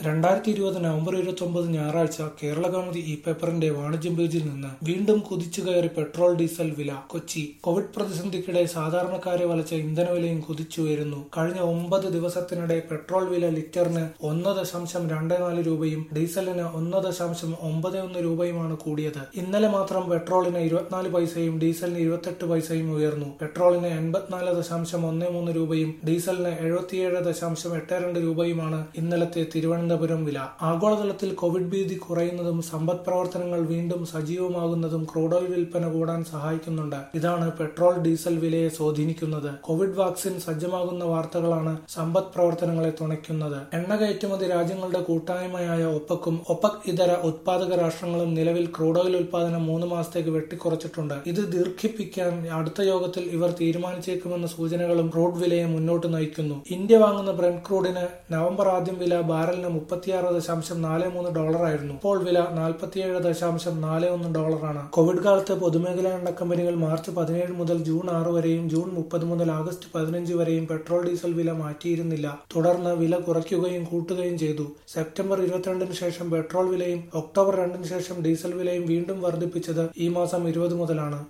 രണ്ടായിരത്തി ഇരുപത് നവംബർ ഇരുപത്തൊമ്പത് ഞായറാഴ്ച കേരള കൗമുദി ഇ പേപ്പറിന്റെ വാണിജ്യം പേജിൽ നിന്ന് വീണ്ടും കുതിച്ചുകയറി പെട്രോൾ ഡീസൽ വില കൊച്ചി കോവിഡ് പ്രതിസന്ധിക്കിടെ സാധാരണക്കാരെ വലച്ച ഇന്ധനവിലയും കുതിച്ചുയരുന്നു കഴിഞ്ഞ ഒമ്പത് ദിവസത്തിനിടെ പെട്രോൾ വില ലിറ്ററിന് ഒന്ന് ദശാംശം രണ്ട് നാല് രൂപയും ഡീസലിന് ഒന്ന് ദശാംശം ഒമ്പത് ഒന്ന് രൂപയുമാണ് കൂടിയത് ഇന്നലെ മാത്രം പെട്രോളിന് ഇരുപത്തിനാല് പൈസയും ഡീസലിന് ഇരുപത്തെട്ട് പൈസയും ഉയർന്നു പെട്രോളിന് എൺപത്തിനാല് ദശാംശം ഒന്ന് മൂന്ന് രൂപയും ഡീസലിന് എഴുപത്തിയേഴ് ദശാംശം എട്ട് രണ്ട് രൂപയുമാണ് ഇന്നലത്തെ തിരുവനന്തപുരം വില ആഗോളതലത്തിൽ കോവിഡ് ഭീതി കുറയുന്നതും സമ്പദ് പ്രവർത്തനങ്ങൾ വീണ്ടും സജീവമാകുന്നതും ക്രൂഡ് ഓയിൽ വിൽപ്പന കൂടാൻ സഹായിക്കുന്നുണ്ട് ഇതാണ് പെട്രോൾ ഡീസൽ വിലയെ സ്വാധീനിക്കുന്നത് കോവിഡ് വാക്സിൻ സജ്ജമാകുന്ന വാർത്തകളാണ് സമ്പദ് പ്രവർത്തനങ്ങളെ തുണയ്ക്കുന്നത് എണ്ണ കയറ്റുമതി രാജ്യങ്ങളുടെ കൂട്ടായ്മയായ ഒപ്പക്കും ഒപ്പക് ഇതര ഉത്പാദക രാഷ്ട്രങ്ങളും നിലവിൽ ക്രൂഡ് ഓയിൽ ഉൽപാദനം മൂന്ന് മാസത്തേക്ക് വെട്ടിക്കുറച്ചിട്ടുണ്ട് ഇത് ദീർഘിപ്പിക്കാൻ അടുത്ത യോഗത്തിൽ ഇവർ തീരുമാനിച്ചേക്കുമെന്ന സൂചനകളും ക്രൂഡ് വിലയെ മുന്നോട്ട് നയിക്കുന്നു ഇന്ത്യ വാങ്ങുന്ന ബ്രെന്റ് ക്രൂഡിന് നവംബർ ആദ്യം വില ബാരലിന് മുപ്പത്തിയാറ് ദശാംശം നാല് മൂന്ന് ഡോളറായിരുന്നു ഇപ്പോൾ വില നാൽപ്പത്തിയേഴ് ദശാംശം നാല് ഒന്ന് ഡോളറാണ് കോവിഡ് കാലത്ത് പൊതുമേഖലാ എണ്ണ കമ്പനികൾ മാർച്ച് പതിനേഴ് മുതൽ ജൂൺ ആറ് വരെയും ജൂൺ മുപ്പത് മുതൽ ആഗസ്റ്റ് പതിനഞ്ച് വരെയും പെട്രോൾ ഡീസൽ വില മാറ്റിയിരുന്നില്ല തുടർന്ന് വില കുറയ്ക്കുകയും കൂട്ടുകയും ചെയ്തു സെപ്റ്റംബർ ഇരുപത്തിരണ്ടിന് ശേഷം പെട്രോൾ വിലയും ഒക്ടോബർ രണ്ടിന് ശേഷം ഡീസൽ വിലയും വീണ്ടും വർദ്ധിപ്പിച്ചത് ഈ മാസം ഇരുപത് മുതലാണ്